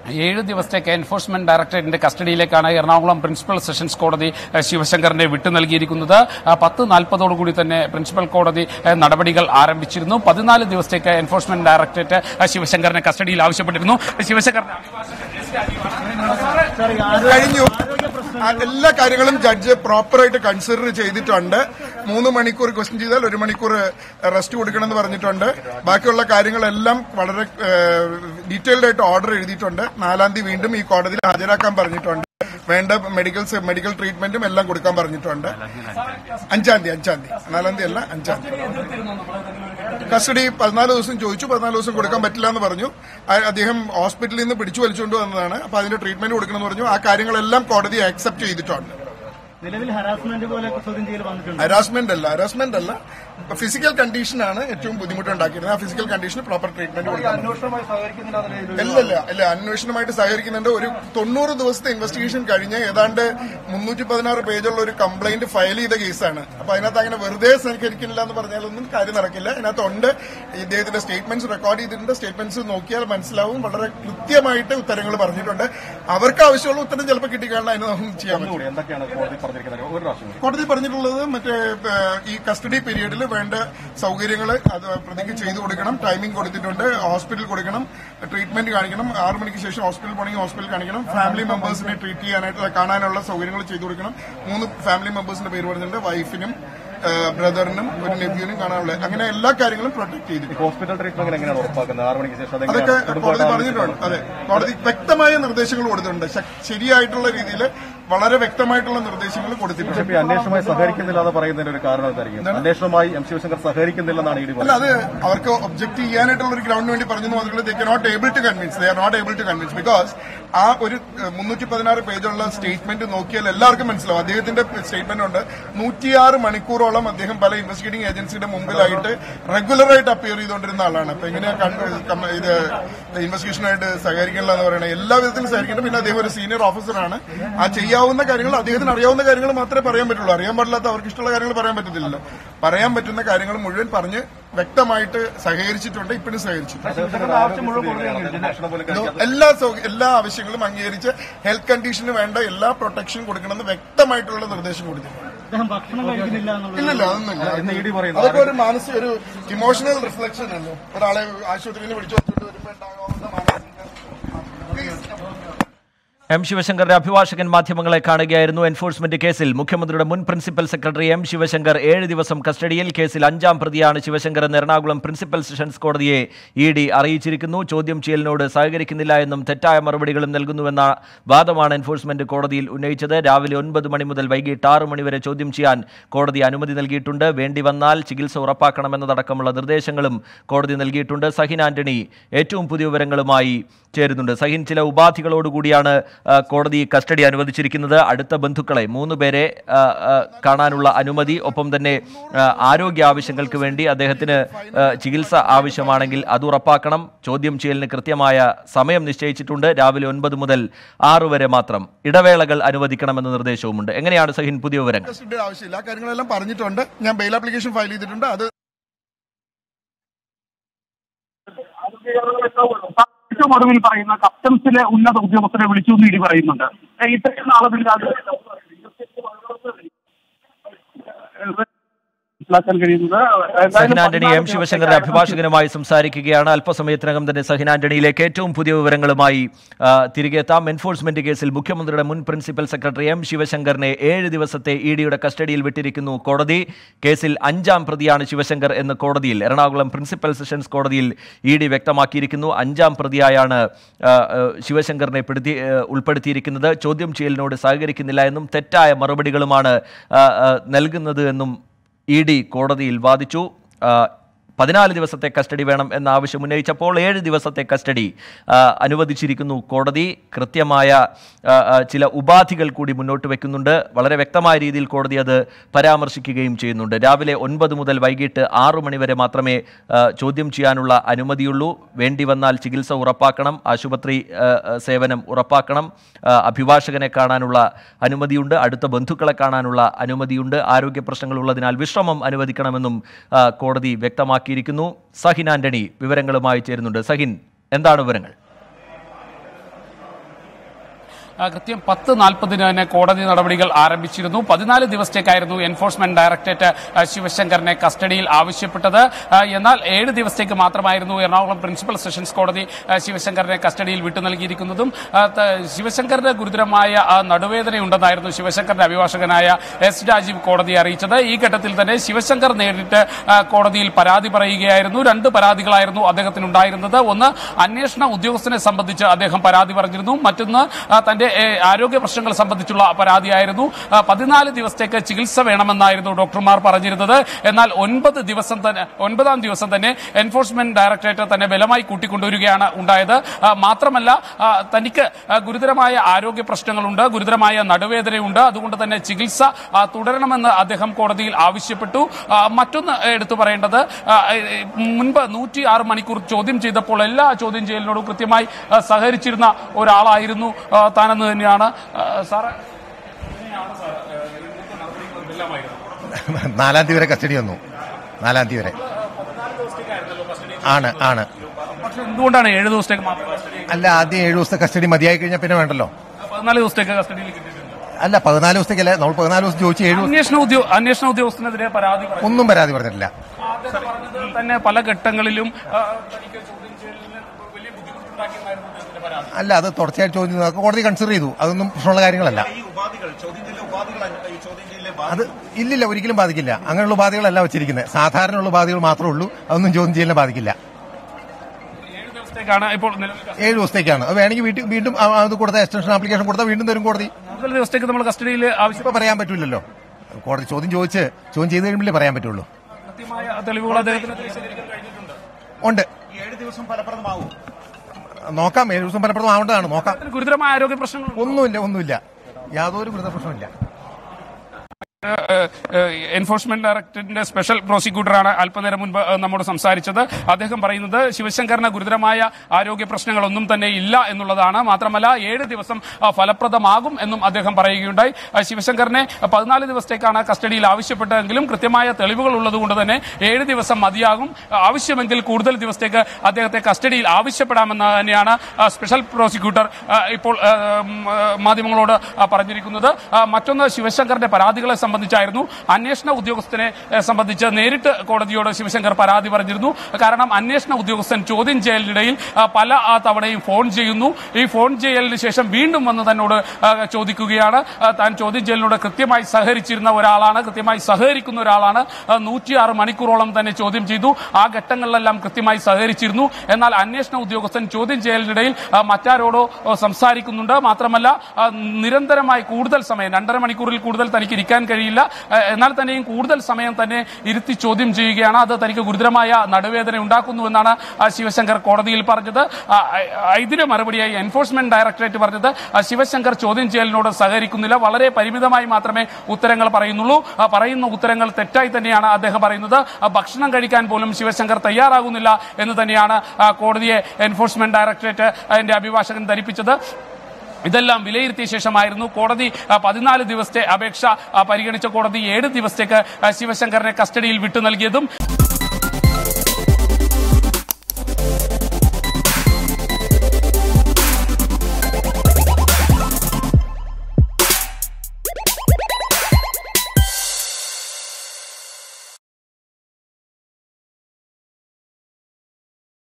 ഏഴ് ദിവസത്തേക്ക് എൻഫോഴ്സ്മെന്റ് ഡയറക്ടറേറ്റിന്റെ കസ്റ്റഡിയിലേക്കാണ് എറണാകുളം പ്രിൻസിപ്പൽ സെഷൻസ് കോടതി ഏഹ്, ശിവശങ്കറിനെ വിട്ടു നൽകിയിരിക്കുന്നത് ആ, പത്ത് നാൽപ്പതോടുകൂടി തന്നെ പ്രിൻസിപ്പൽ കോടതി ഏഹ്, നടപടികൾ ആരംഭിച്ചിരുന്നു പതിനാല് ദിവസത്തേക്ക് എൻഫോഴ്സ്മെന്റ് ഡയറക്ടറേറ്റ് ഏഹ്, ശിവശങ്കറിനെ കസ്റ്റഡിയിൽ ആവശ്യപ്പെട്ടിരുന്നു ശിവശങ്കറിന്റെ കഴിഞ്ഞു ആ, എല്ലാ കാര്യങ്ങളും ജഡ്ജ് പ്രോപ്പറായിട്ട് കൺസിഡർ ചെയ്തിട്ടുണ്ട് മൂന്ന് മണിക്കൂർ ക്വസ്റ്റ്യൻ ചെയ്താൽ ഒരു മണിക്കൂർ റെസ്റ്റ് കൊടുക്കണമെന്ന് പറഞ്ഞിട്ടുണ്ട് ബാക്കിയുള്ള കാര്യങ്ങളെല്ലാം വളരെ ഡീറ്റെയിൽഡ് ആയിട്ട് ഓർഡർ എഴുതിയിട്ടുണ്ട് നാലാം തീയതി വീണ്ടും ഈ കോടതിയിൽ ഹാജരാക്കാൻ പറഞ്ഞിട്ടുണ്ട് വേണ്ട മെഡിക്കൽ മെഡിക്കൽ ട്രീറ്റ്മെന്റും എല്ലാം കൊടുക്കാൻ പറഞ്ഞിട്ടുണ്ട് അഞ്ചാം തീയതി അഞ്ചാം തീയതി നാലാം തീയതി അല്ല അഞ്ചാം തീയതി കസ്റ്റഡി പതിനാല് ദിവസം ചോദിച്ചു പതിനാല് ദിവസം കൊടുക്കാൻ പറ്റില്ല എന്ന് പറഞ്ഞു ആ- അദ്ദേഹം ഹോസ്പിറ്റലിൽ നിന്ന് പിടിച്ചു വലിച്ചുകൊണ്ട് വന്നതാണ് അപ്പൊ അതിന്റെ ട്രീറ്റ്മെന്റ് കൊടുക്കണമെന്ന് പറഞ്ഞു ആ കാര്യങ്ങളെല്ലാം കോടതി ആക്സെപ്റ്റ് ചെയ്തിട്ടുണ്ട് നിലവിൽ ഹരാസ്മെന്റ് പോലെ ചോദ്യം ചെയ്യൽ വന്നിട്ടുണ്ട് ഹരാസ്മെന്റ് അല്ല ഹരാസ്മെന്റ് അല്ല ഫിസിക്കൽ കണ്ടീഷനാണ് ഏറ്റവും ബുദ്ധിമുട്ടുണ്ടാക്കിയിരുന്നത് ആ ഫിസിക്കൽ കണ്ടീഷന് പ്രോപ്പർ ട്രീറ്റ്മെന്റ് കൊടുക്കണം അന്വേഷണവുമായി സഹകരിക്കുന്നില്ല ഇല്ല ഇല്ല ഇല്ല അന്വേഷണമായിട്ട് സഹകരിക്കുന്നുണ്ട് ഒരു തൊണ്ണൂറ് ദിവസത്തെ ഇൻവെസ്റ്റിഗേഷൻ കഴിഞ്ഞ് ഏതാണ്ട് മുന്നൂറ്റി പതിനാറ് പേജുള്ള ഒരു കംപ്ലൈന്റ് ഫയൽ ചെയ്ത കേസാണ് അപ്പൊ അതിനകത്ത് അങ്ങനെ വെറുതെ സഹകരിക്കുന്നില്ല എന്ന് പറഞ്ഞാലൊന്നും കാര്യം നടക്കില്ല അതിനകത്ത് ഉണ്ട് ഇദ്ദേഹത്തിന്റെ സ്റ്റേറ്റ്മെന്റ്സ് റെക്കോർഡ് ചെയ്തിട്ടുണ്ട് സ്റ്റേറ്റ്മെന്റ്സ് നോക്കിയാൽ മനസ്സിലാവും വളരെ കൃത്യമായിട്ട് ഉത്തരങ്ങൾ പറഞ്ഞിട്ടുണ്ട് അവർക്ക് ആവശ്യമുള്ള ഉത്തരം ചിലപ്പോൾ കിട്ടിക്കാണാൻ അതിന് നമുക്ക് ചെയ്യാൻ പറ്റും എന്തൊക്കെയാണ് കോടതി പറഞ്ഞിരിക്കുന്നത് ഒരു പ്രാവശ്യം കോടതി പറഞ്ഞിട്ടുള്ളത് മറ്റേ ഏഹ്, ഈ കസ്റ്റഡി പീരീഡിൽ വേണ്ട സൗകര്യങ്ങൾ അത് പ്രതിക്ക് ചെയ്തു കൊടുക്കണം ടൈമിംഗ് കൊടുത്തിട്ടുണ്ട് ഹോസ്പിറ്റൽ കൊടുക്കണം ട്രീറ്റ്മെന്റ് കാണിക്കണം ആറ് മണിക്ക് ശേഷം ഹോസ്പിറ്റൽ പോകണമെങ്കിൽ ഹോസ്പിറ്റൽ കാണിക്കണം ഫാമിലി മെമ്പേഴ്സിനെ ട്രീറ്റ് ചെയ്യാനായിട്ടുള്ള കാണാനുള്ള സൗകര്യങ്ങൾ ചെയ്തു കൊടുക്കണം മൂന്ന് ഫാമിലി മെമ്പേഴ്സിന്റെ പേര് പറഞ്ഞിട്ടുണ്ട് വൈഫിനും ബ്രദറിനും ഒരു നെബ്യൂനും കാണാനുള്ള അങ്ങനെ എല്ലാ കാര്യങ്ങളും പ്രൊട്ടക്ട് ചെയ്തിട്ടുണ്ട് ഹോസ്പിറ്റൽ ട്രീറ്റ്മെന്റ് എങ്ങനെയാണ് ഉറപ്പാക്കുന്നത് ആറ് മണിക്ക് ശേഷം അതൊക്കെ കോടതി പറഞ്ഞിട്ടുണ്ട് അതെ കോടതി വ്യക്തമായ നിർദ്ദേശങ്ങൾ കൊടുത്തിട്ടുണ്ട് ശ- ശരിയായിട്ടുള്ള രീതിയിൽ വളരെ വ്യക്തമായിട്ടുള്ള നിർദ്ദേശങ്ങൾ കൊടുത്തിട്ടുണ്ട് ബിജെപി അന്വേഷണവുമായി സഹകരിക്കുന്നില്ല എന്ന് പറയുന്നതിന്റെ ഒരു കാരണം എന്തായിരിക്കും അന്വേഷണവുമായി എം ശിവശങ്കർ സഹകരിക്കുന്നില്ലെന്നാണ് ഇ ഡി അല്ല അത് അവർക്ക് ഒബ്ജക്ട് ചെയ്യാനായിട്ടുള്ള ഒരു ഗ്രൗണ്ടിന് വേണ്ടി പറഞ്ഞു മാത്രമേ they not able to convince they are not able to convince because ആ ഒരു മുന്നൂറ്റി പതിനാറ് പേജുള്ള സ്റ്റേറ്റ്മെന്റ് നോക്കിയാൽ എല്ലാവർക്കും മനസ്സിലാവും അദ്ദേഹത്തിന്റെ സ്റ്റേറ്റ്മെന്റ് ഉണ്ട് നൂറ്റിയാറ് മണിക്കൂറോളം അദ്ദേഹം പല ഇൻവെസ്റ്റിഗേറ്റിംഗ് ഏജൻസിയുടെ മുമ്പിലായിട്ട് റെഗുലറായിട്ട് അപ്പിയർ ചെയ്തുകൊണ്ടിരുന്ന ആളാണ് അപ്പൊ എങ്ങനെയാ കൺ- കം- ഇത് ഇൻവെസ്റ്റിഗേഷനായിട്ട് സഹകരിക്കണില്ല എന്ന് പറയുന്നത് എല്ലാ വിധത്തിലും സഹകരിക്കണം പിന്നെ അദ്ദേഹം ഒരു സീനിയർ ഓഫീസറാണ് ആ ചെയ്യാവുന്ന കാര്യങ്ങൾ അദ്ദേഹത്തിന് അറിയാവുന്ന കാര്യങ്ങൾ മാത്രമേ പറയാൻ പറ്റുള്ളൂ അറിയാൻ പാടില്ലാത്ത അവർക്ക് ഇഷ്ടമുള്ള കാര്യങ്ങൾ പറയാൻ പറ്റത്തില്ലല്ലോ പറയാൻ പറ്റുന്ന കാര്യങ്ങൾ മുഴുവൻ പറഞ്ഞ് വ്യക്തമായിട്ട് സഹകരിച്ചിട്ടുണ്ട് ഇപ്പോഴും സഹകരിച്ചിട്ടുണ്ട് ആവശ്യം മുഴുവൻ അന്വേഷണം പോലും ഇതോ എല്ലാ സൗക- എല്ലാ ആവശ്യങ്ങളും അംഗീകരിച്ച് ഹെൽത്ത് കണ്ടീഷന് വേണ്ട എല്ലാ പ്രൊട്ടക്ഷൻ കൊടുക്കണമെന്ന് വ്യക്തമായിട്ടുള്ള നിർദ്ദേശം കൊടുത്തിട്ടുണ്ട് അദ്ദേഹം ഭക്ഷണം കഴിക്കുന്നില്ല എന്നുള്ളത് ഇല്ലില്ല അതൊന്നുമില്ല ഇന്ന് ഇ ഡി പറയുന്നു അതൊക്കെ ഒരു മാനസിക ഒരു ഇമോഷണൽ റിഫ്ലക്ഷൻ അല്ലേ ഒരാളെ ആശുപത്രിയിൽ നിന്ന് വിളിച്ചു വെച്ചിട്ട് വരുമ്പോൾ ഉണ്ടാകാവുന്ന മാനസിക Please. എം ശിവശങ്കറിന്റെ അഭിഭാഷകൻ മാധ്യമങ്ങളെ കാണുകയായിരുന്നു എൻഫോഴ്സ്മെന്റ് കേസിൽ മുഖ്യമന്ത്രിയുടെ മുൻ പ്രിൻസിപ്പൽ സെക്രട്ടറി എം ശിവശങ്കർ ഏഴ് ദിവസം കസ്റ്റഡിയിൽ കേസിൽ അഞ്ചാം പ്രതിയാണ് ശിവശങ്കർ എന്ന് എറണാകുളം പ്രിൻസിപ്പൽ സെഷൻസ് കോടതിയെ ഇ ഡി അറിയിച്ചിരിക്കുന്നു ചോദ്യം ചെയ്യലിനോട് സഹകരിക്കുന്നില്ല എന്നും തെറ്റായ മറുപടികളും നൽകുന്നുവെന്ന വാദമാണ് എൻഫോഴ്സ്മെന്റ് കോടതിയിൽ ഉന്നയിച്ചത് രാവിലെ ഒൻപത് മണി മുതൽ വൈകിട്ട് ആറ് മണി വരെ ചോദ്യം ചെയ്യാൻ കോടതി അനുമതി നൽകിയിട്ടുണ്ട് വേണ്ടി വന്നാൽ ചികിത്സ ഉറപ്പാക്കണമെന്നതടക്കമുള്ള നിർദ്ദേശങ്ങളും കോടതി നൽകിയിട്ടുണ്ട് സഹിൻ ആന്റണി ഏറ്റവും പുതിയ വിവരങ്ങളുമായി ചേരുന്നുണ്ട് സഹിൻ ചില ഉപാധികളോടുകൂടിയാണ് ആ, കോടതി കസ്റ്റഡി അനുവദിച്ചിരിക്കുന്നത് അടുത്ത ബന്ധുക്കളെ മൂന്ന് പേരെ ആ, ആ, കാണാനുള്ള അനുമതി ഒപ്പം തന്നെ ആ, ആരോഗ്യ ആവശ്യങ്ങൾക്ക് വേണ്ടി അദ്ദേഹത്തിന് ആ, ചികിത്സ ആവശ്യമാണെങ്കിൽ അത് ഉറപ്പാക്കണം ചോദ്യം ചെയ്യലിന് കൃത്യമായ സമയം നിശ്ചയിച്ചിട്ടുണ്ട് രാവിലെ ഒൻപത് മുതൽ ആറ് വരെ മാത്രം ഇടവേളകൾ അനുവദിക്കണമെന്ന നിർദ്ദേശവുമുണ്ട് എങ്ങനെയാണ് സഹിൻ പുതിയ വിവരങ്ങൾ കസ്റ്റഡിയുടെ ആവശ്യമില്ല ആ കാര്യങ്ങളെല്ലാം പറഞ്ഞിട്ടുണ്ട് ഞാൻ ബെയിൽ ആപ്ലിക്കേഷൻ ഫയൽ ചെയ്തിട്ടുണ്ട് അത് ഏറ്റവും ഒടുവിൽ പറയുന്ന കസ്റ്റംസിലെ ഉന്നത ഉദ്യോഗസ്ഥരെ വിളിച്ചു എന്ന് ഇടി പറയുന്നുണ്ട് ഏ, ഇത്രയും നാളുകളിൽ അത് മനസ്സിലാക്കാൻ കഴിയുന്നത് സഹിൻ ആന്റണി എം പതിനാല് ശിവശങ്കറിന്റെ അഭിഭാഷകനുമായി സംസാരിക്കുകയാണ് അല്പസമയത്തിനകം തന്നെ സഹിൻ ആന്റണിയിലേക്ക് ഏറ്റവും പുതിയ വിവരങ്ങളുമായി ആ, തിരികെ എത്താം എൻഫോഴ്സ്മെന്റ് കേസിൽ മുഖ്യമന്ത്രിയുടെ മുൻ പ്രിൻസിപ്പൽ സെക്രട്ടറി എം ശിവശങ്കറിനെ ഏഴ് ദിവസത്തെ ഇ ഡിയുടെ കസ്റ്റഡിയിൽ വിട്ടിരിക്കുന്നു കോടതി കേസിൽ അഞ്ചാം പ്രതിയാണ് ശിവശങ്കർ എന്ന് കോടതിയിൽ എറണാകുളം പ്രിൻസിപ്പൽ സെഷൻസ് കോടതിയിൽ ഇ ഡി വ്യക്തമാക്കിയിരിക്കുന്നു അഞ്ചാം പ്രതിയായാണ് ആ, ആ, ശിവശങ്കറിനെ പെടുത്തി ആ, ഉൾപ്പെടുത്തിയിരിക്കുന്നത് ചോദ്യം ചെയ്യലിനോട് സഹകരിക്കുന്നില്ല എന്നും തെറ്റായ മറുപടികളുമാണ് ആ, ആ, നൽകുന്നത് എന്നും ഇ ഡി കോടതിയിൽ വാദിച്ചു ആ, പതിനാല് ദിവസത്തെ കസ്റ്റഡി വേണം എന്ന ആവശ്യം ഉന്നയിച്ചപ്പോൾ ഏഴ് ദിവസത്തെ കസ്റ്റഡി ആ, അനുവദിച്ചിരിക്കുന്നു കോടതി കൃത്യമായ ആ, ആ, ചില ഉപാധികൾ കൂടി മുന്നോട്ട് വെക്കുന്നുണ്ട് വളരെ വ്യക്തമായ രീതിയിൽ കോടതി അത് പരാമർശിക്കുകയും ചെയ്യുന്നുണ്ട് രാവിലെ ഒൻപത് മുതൽ വൈകിട്ട് ആറു മണി വരെ മാത്രമേ ആ, ചോദ്യം ചെയ്യാനുള്ള അനുമതിയുള്ളൂ വേണ്ടി വന്നാൽ ചികിത്സ ഉറപ്പാക്കണം ആശുപത്രി ആ, ആ, സേവനം ഉറപ്പാക്കണം ആ, അഭിഭാഷകനെ കാണാനുള്ള അനുമതിയുണ്ട് അടുത്ത ബന്ധുക്കളെ കാണാനുള്ള അനുമതിയുണ്ട് ആരോഗ്യ പ്രശ്നങ്ങളുള്ളതിനാൽ വിശ്രമം അനുവദിക്കണമെന്നും ആ, കോടതി വ്യക്തമാക്കിയിരിക്കുന്നു സഹിൻ ആന്റണി വിവരങ്ങളുമായി ചേരുന്നുണ്ട് സഹിൻ എന്താണ് വിവരങ്ങൾ ആ, കൃത്യം പത്ത് നാൽപ്പതിന് തന്നെ കോടതി നടപടികൾ ആരംഭിച്ചിരുന്നു പതിനാല് ദിവസത്തേക്കായിരുന്നു എൻഫോഴ്സ്മെന്റ് ഡയറക്ടറേറ്റ് ആ, ശിവശങ്കറിനെ കസ്റ്റഡിയിൽ ആവശ്യപ്പെട്ടത് ആ, എന്നാൽ ഏഴ് ദിവസത്തേക്ക് മാത്രമായിരുന്നു എറണാകുളം പ്രിൻസിപ്പൽ സെഷൻസ് കോടതി ആ, ശിവശങ്കറിനെ കസ്റ്റഡിയിൽ വിട്ടു നൽകിയിരിക്കുന്നതും ആ, ത- ശിവശങ്കറിന് ഗുരുതരമായ ആ, നടുവേദനയുണ്ടെന്നായിരുന്നു ശിവശങ്കറിന്റെ അഭിഭാഷകനായ എസ് രാജീവ് കോടതിയെ അറിയിച്ചത് ഈ ഘട്ടത്തിൽ തന്നെ ശിവശങ്കർ നേരിട്ട് ആ, കോടതിയിൽ പരാതി പറയുകയായിരുന്നു രണ്ട് പരാതികളായിരുന്നു അദ്ദേഹത്തിനുണ്ടായിരുന്നത് ഒന്ന് അന്വേഷണ ഉദ്യോഗസ്ഥനെ സംബന്ധിച്ച് അദ്ദേഹം പരാതി പറഞ്ഞിരുന്നു മറ്റൊന്ന് ആ, തന്റെ ഏ, ആരോഗ്യ പ്രശ്നങ്ങൾ സംബന്ധിച്ചുള്ള പരാതിയായിരുന്നു ആ, പതിനാല് ദിവസത്തേക്ക് ചികിത്സ വേണമെന്നായിരുന്നു ഡോക്ടർമാർ പറഞ്ഞിരുന്നത് എന്നാൽ ഒൻപത് ദിവസം തന്നെ ഒൻപതാം ദിവസം തന്നെ എൻഫോഴ്സ്മെന്റ് ഡയറക്ടറേറ്റ് തന്നെ ബലമായി കൂട്ടിക്കൊണ്ടുവരികയാണ് ഉണ്ടായത് ആ, മാത്രമല്ല ആ, തനിക്ക് ആ, ഗുരുതരമായ ആരോഗ്യ പ്രശ്നങ്ങളുണ്ട് ഗുരുതരമായ നടുവേദനയുണ്ട് അതുകൊണ്ട് തന്നെ ചികിത്സ ആ, തുടരണമെന്ന് അദ്ദേഹം കോടതിയിൽ ആവശ്യപ്പെട്ടു ആ, മറ്റൊന്ന് എടുത്തു പറയേണ്ടത് ആ, ഏ, മുൻപ് നൂറ്റി ആറ് മണിക്കൂർ ചോദ്യം ചെയ്തപ്പോൾ എല്ലാ ചോദ്യം ചെയ്യലിനോടും കൃത്യമായി ആ, സഹകരിച്ചിരുന്ന ഒരാളായിരുന്നു ആ, താനെന്ന് തന്നെയാണ് ആ, സാറ് നാലാം തീയതി വരെ കസ്റ്റഡി വന്നു നാലാം തീയതി വരെ ആണ് ആണ് പക്ഷെ എന്തുകൊണ്ടാണ് ഏഴ് ദിവസത്തേക്ക് മാത്രം കസ്റ്റഡി അല്ല ആദ്യം ഏഴു ദിവസത്തെ കസ്റ്റഡി മതിയായി കഴിഞ്ഞാൽ പിന്നെ വേണ്ടല്ലോ പതിനാല് ദിവസത്തേക്ക് കസ്റ്റഡിയിൽ കിട്ടിയിട്ടുണ്ട് അല്ല പതിനാല് ദിവസത്തേക്കല്ലേ നമ്മൾ പതിനാല് ദിവസം ചോദിച്ച് ഏഴു ദിവസം അന്വേഷണ ഉദ്യോ അന്വേഷണ ഉദ്യോഗസ്ഥനെതിരെ പരാതി പറഞ്ഞു ഒന്നും പരാതി പറഞ്ഞിട്ടില്ല അദ്ദേഹം പറഞ്ഞത് തന്നെ പല ഘട്ടങ്ങളിലും ആ, തനിക്ക് ചോദ്യം ചെയ്യലിന് വലിയ ബുദ്ധിമുട്ടുണ്ടാക്കിയെന്നായിരുന്നു അദ്ദേഹത്തിന്റെ പരാതി അല്ല അത് തുടർച്ചയായിട്ട് ചോദ്യം ചെയ്തു. അതൊക്കെ കോടതി കൺസിഡർ ചെയ്തു അതൊന്നും പ്രശ്നമുള്ള കാര്യങ്ങളല്ല അത് ഇല്ലില്ല ഒരിക്കലും ബാധിക്കില്ല അങ്ങനെയുള്ള ഉപാധികളല്ല വെച്ചിരിക്കുന്നത് സാധാരണയുള്ള ഉപാധികൾ മാത്രമേ ഉള്ളൂ അതൊന്നും ചോദ്യം ചെയ്യലിനെ ബാധിക്കില്ല ഏഴ് ദിവസത്തേക്കാണ് ഇപ്പോൾ നിലവിൽ കസ്റ്റഡി. ഏഴ് ദിവസത്തേക്കാണ് അത് വേണമെങ്കിൽ വീട്ടിൽ വീണ്ടും ആ- അത് കൊടുത്ത എക്സ്റ്റൻഷൻ ആപ്ലിക്കേഷൻ കൊടുത്താൽ വീണ്ടും തരും കോടതി കൂടുതൽ ദിവസത്തേക്ക് നമ്മൾ കസ്റ്റഡിയിൽ ആവശ്യം ഇപ്പൊ പറയാൻ പറ്റില്ലല്ലോ കോടതി ചോദ്യം ചോദിച്ച് ചോദ്യം ചെയ്ത് കഴിയുമ്പോഴേ പറയാൻ പറ്റുള്ളൂ കൃത്യമായ തെളിവുകൾ അദ്ദേഹത്തിന് ശേഖരിക്കാൻ കഴിഞ്ഞിട്ടുണ്ട് ഉണ്ട് ഏഴ് ദിവസം ഫലപ്രദമാവും നോക്കാം ഏഴ് ദിവസം ഫലപ്രദമാവേണ്ടതാണ് നോക്കാം അതിന് ഗുരുതരമായ ആരോഗ്യ പ്രശ്നങ്ങൾ ഒന്നുമില്ല ഒന്നുമില്ല യാതൊരു ഗുരുതര പ്രശ്നമില്ല എൻഫോഴ്സ്മെന്റ് ഡയറക്ടറേറ്റിന്റെ സ്പെഷ്യൽ പ്രോസിക്യൂട്ടറാണ് അല്പനേരം മുൻപ് ഏഹ്, നമ്മോട് സംസാരിച്ചത് അദ്ദേഹം പറയുന്നത് ശിവശങ്കറിന് ഗുരുതരമായ ആരോഗ്യ പ്രശ്നങ്ങളൊന്നും തന്നെ ഇല്ല എന്നുള്ളതാണ് മാത്രമല്ല ഏഴ് ദിവസം ആ, ഫലപ്രദമാകും എന്നും അദ്ദേഹം പറയുകയുണ്ടായി ആ, ശിവശങ്കറിനെ പതിനാല് ദിവസത്തേക്കാണ് കസ്റ്റഡിയിൽ ആവശ്യപ്പെട്ടതെങ്കിലും കൃത്യമായ തെളിവുകൾ ഉള്ളതുകൊണ്ട് തന്നെ ഏഴ് ദിവസം മതിയാകും ആവശ്യമെങ്കിൽ കൂടുതൽ ദിവസത്തേക്ക് അദ്ദേഹത്തെ കസ്റ്റഡിയിൽ ആവശ്യപ്പെടാമെന്ന് തന്നെയാണ് ആ, സ്പെഷ്യൽ പ്രോസിക്യൂട്ടർ ആ, ഇപ്പോൾ ആ, ഉം, ആ, മാധ്യമങ്ങളോട് ആ, പറഞ്ഞിരിക്കുന്നത് ആ, മറ്റൊന്ന് ശിവശങ്കറിന്റെ പരാതികളെ സംബന്ധിച്ചായിരുന്നു അന്വേഷണ ഉദ്യോഗസ്ഥനെ എ, സംബന്ധിച്ച് നേരിട്ട് കോടതിയോട് ശിവശങ്കർ പരാതി പറഞ്ഞിരുന്നു കാരണം അന്വേഷണ ഉദ്യോഗസ്ഥൻ ചോദ്യം ചെയ്യലിനിടയിൽ ആ, പല ആ, തവണയും ഫോൺ ചെയ്യുന്നു ഈ ഫോൺ ചെയ്യലിന് ശേഷം വീണ്ടും വന്ന് തന്നോട് ആ, ചോദിക്കുകയാണ് ആ, താൻ ചോദ്യം ചെയ്യലിനോട് കൃത്യമായി സഹകരിച്ചിരുന്ന ഒരാളാണ് കൃത്യമായി സഹകരിക്കുന്ന ഒരാളാണ് നൂറ്റിയാറ് മണിക്കൂറോളം തന്നെ ചോദ്യം ചെയ്തു ആ ഘട്ടങ്ങളിലെല്ലാം കൃത്യമായി സഹകരിച്ചിരുന്നു എന്നാൽ അന്വേഷണ ഉദ്യോഗസ്ഥൻ ചോദ്യം ചെയ്യലിനിടയിൽ ആ, മറ്റാരോടോ ആ, സംസാരിക്കുന്നുണ്ട് മാത്രമല്ല ആ, നിരന്തരമായി കൂടുതൽ സമയം രണ്ടര മണിക്കൂറിൽ കൂടുതൽ തനിക്ക് ഇരിക്കാൻ കഴിയില്ല ആ, എന്നാൽ തന്നെയും കൂടുതൽ സമയം തന്നെ ഇരുത്തി ചോദ്യം ചെയ്യുകയാണ് അത് തനിക്ക് ഗുരുതരമായ നടുവേദന ഉണ്ടാക്കുന്നുവെന്നാണ് ആ, ശിവശങ്കർ കോടതിയിൽ പറഞ്ഞത് ആ, ആ, ഇതിന് മറുപടിയായി എൻഫോഴ്സ്മെന്റ് ഡയറക്ടറേറ്റ് പറഞ്ഞത് ആ, ശിവശങ്കർ ചോദ്യം ചെയ്യലിനോട് സഹകരിക്കുന്നില്ല വളരെ പരിമിതമായി മാത്രമേ ഉത്തരങ്ങൾ പറയുന്നുള്ളൂ ആ, പറയുന്ന ഉത്തരങ്ങൾ തെറ്റായി തന്നെയാണ് അദ്ദേഹം പറയുന്നത് ആ, ഭക്ഷണം കഴിക്കാൻ പോലും ശിവശങ്കർ തയ്യാറാകുന്നില്ല എന്ന് തന്നെയാണ് ആ, കോടതിയെ എൻഫോഴ്സ്മെന്റ് ഡയറക്ടറേറ്റ് അതിന്റെ അഭിഭാഷകൻ ധരിപ്പിച്ചത് ഇതെല്ലാം വിലയിരുത്തിയ ശേഷമായിരുന്നു കോടതി ആ, പതിനാല് ദിവസത്തെ അപേക്ഷ ആ, പരിഗണിച്ച കോടതി ഏഴ് ദിവസത്തേക്ക് ആ, ശിവശങ്കറിനെ കസ്റ്റഡിയിൽ വിട്ടു നൽകിയതും